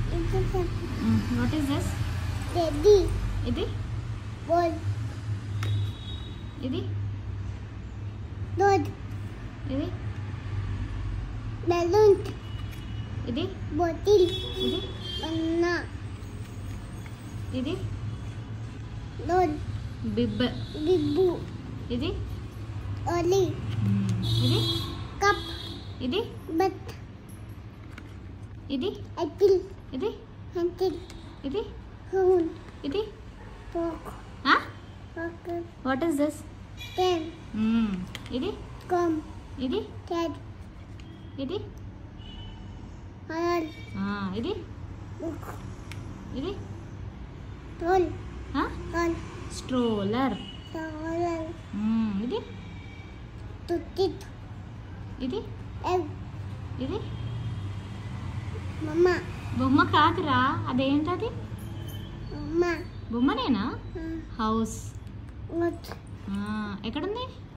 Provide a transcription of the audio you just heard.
What is this Daddy, ఇది ball, ఇది dog, ఇది balloon, ఇది bottle, ఇది banana, ఇది dog, బిబ్బ bibu, ఇది oli, ఇది cup, ఇది bat, ఇది apple, ఇది hunted, ఇది horn, ఇది pork, poker, what is this pen, ఇది gum, ఇది cat, ఇది halal, ఆ, ఇది book, ఇది roll, ఆ? roll, స్ట్రోలర్ halal, ఇది tutit, ఇది egg, ఇది mama, బొమ్మ కాదురా అదేంటది mama, బొమ్మనేనా uh, హౌస్ what, ఆ, ఎక్కడుంది